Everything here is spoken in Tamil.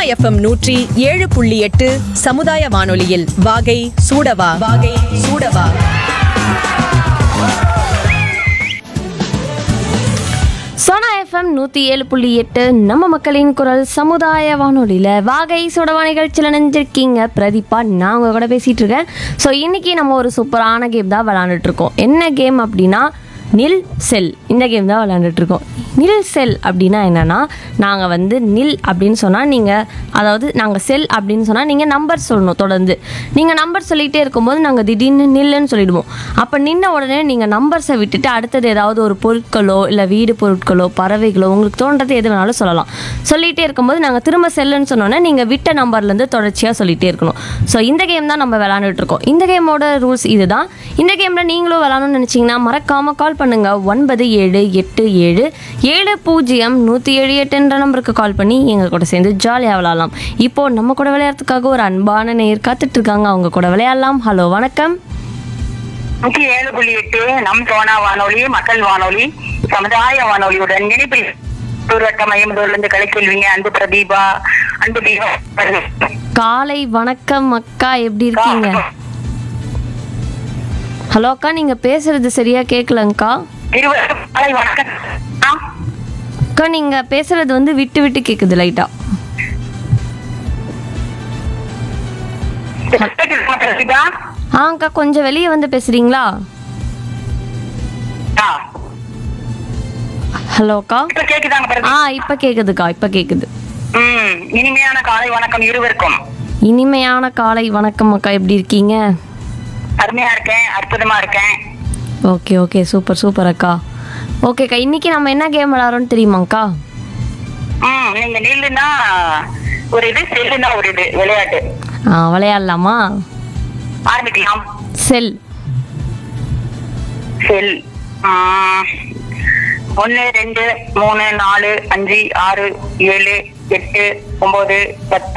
எஃப்எம் நூற்றி ஏழு புள்ளி எட்டு சமுதாய வானொலியில் வாகை சூடவா வாகை சூடவா சோனா எஃப்எம் நூற்றி ஏழு புள்ளி எட்டு நம்ம மக்களின் குரல் சமுதாய வானொலியில் வாகை சுடவா நிகழ்ச்சியில் நினைஞ்சிருக்கீங்க பிரதீபா நான் உங்க கூட பேசிகிட்டு இருக்கேன் ஸோ இன்றைக்கி நம்ம ஒரு சூப்பரான கேம் தான் விளாண்டுட்டு இருக்கோம் என்ன கேம் அப்படின்னா நில் செல் இந்த கேம் தான் விளாண்டுட்டு இருக்கோம் நில் செல் அப்படின்னா என்னென்னா நாங்கள் வந்து நில் அப்படின்னு சொன்னால் நீங்கள் அதாவது நாங்கள் செல் அப்படின்னு சொன்னால் நீங்கள் நம்பர் சொல்லணும் தொடர்ந்து நீங்கள் நம்பர் சொல்லிகிட்டே இருக்கும்போது நாங்கள் திடீர்னு நில்லுன்னு சொல்லிடுவோம் அப்போ நின்ன உடனே நீங்கள் நம்பர்ஸை விட்டுட்டு அடுத்தது ஏதாவது ஒரு பொருட்களோ இல்லை வீடு பொருட்களோ பறவைகளோ உங்களுக்கு தோன்றது எது வேணாலும் சொல்லலாம் சொல்லிகிட்டே இருக்கும்போது நாங்கள் திரும்ப செல்லுன்னு சொன்னோன்னே நீங்கள் விட்ட நம்பர்லேருந்து தொடர்ச்சியாக சொல்லிகிட்டே இருக்கணும் ஸோ இந்த கேம் தான் நம்ம விளாண்டுட்டு இருக்கோம் இந்த கேமோட ரூல்ஸ் இதுதான் இந்த கேமில் நீங்களும் விளாடணும்னு நினச்சிங்கன்னா மறக்காமல் கால் பண்ணுங்கள் ஒன்பது ஏழு எட்டு ஏழு ஏழு பூஜ்ஜியம் நூற்றி ஏழு எட்டுன்ற நம்பருக்கு கால் பண்ணி எங்கள் கூட சேர்ந்து ஜாலியாக விளாடலாம் இப்போது நம்ம கூட விளையாடுறதுக்காக ஒரு அன்பான நேர் காத்துட்டு இருக்காங்க அவங்க கூட விளையாடலாம் ஹலோ வணக்கம் நூற்றி ஏழு புள்ளி எட்டு நம் சோனா வானொலி மக்கள் வானொலி சமுதாய வானொலியுடன் இணைப்பில் தூர்வட்டம் ஐம்பதுலேருந்து கலைச்செல்விங்க அன்பு பிரதீபா அன்பு தீபா காலை வணக்கம் அக்கா எப்படி இருக்கீங்க ஹலோ அக்கா நீங்கள் பேசுறது சரியாக கேட்கலங்க்கா இருவருக்கும் காலை வணக்கம் ஆ, அக்கா நீங்கள் பேசுறது வந்து விட்டு விட்டு கேட்குது லைட்டாக கேக்குதுமா பிரதீபா ஆ அக்கா கொஞ்சம் வெளியே வந்து பேசுகிறீங்களா ஆ, ஹலோ அக்கா இப்ப கேக்குதாங்க ஆ பிரதீபா இப்போ கேட்குதுக்கா இப்போ கேட்குது ம் இனிமையான காலை வணக்கம் இருவருக்கும் இனிமையான காலை வணக்கம் அக்கா எப்படி இருக்கீங்க அருமையா இருக்கேன் அற்புதமா இருக்கேன் ஓகே ஓகே சூப்பர் சூப்பர் அக்கா ஓகேக்கா இன்னைக்கு நம்ம என்ன கேம் விளாட்றோம்னு தெரியுமாங்க்கா ம் நீங்க நில்லுனா ஒரு இது செல்லுனா ஒரு இது விளையாட்டு ஆ விளையாடலாமா ஆரம்பிக்கலாம் செல் செல் ஒன்று ரெண்டு மூணு நாலு அஞ்சு ஆறு ஏழு எட்டு ஒன்பது பத்து